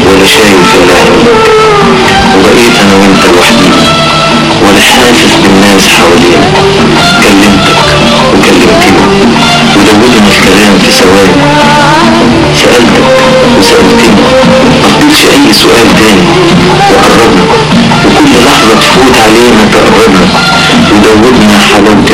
ولا شايف الا عينيك وبقيت انا وانت لوحدينا ولا حاسس بالناس حوالينا كلمتك وكلمتني ودودنا الكلام في ثواني سألتك وسألتني مقضيتش أي سؤال تاني وقربنا وكل لحظة تفوت علينا تقربنا ودودنا حلاوة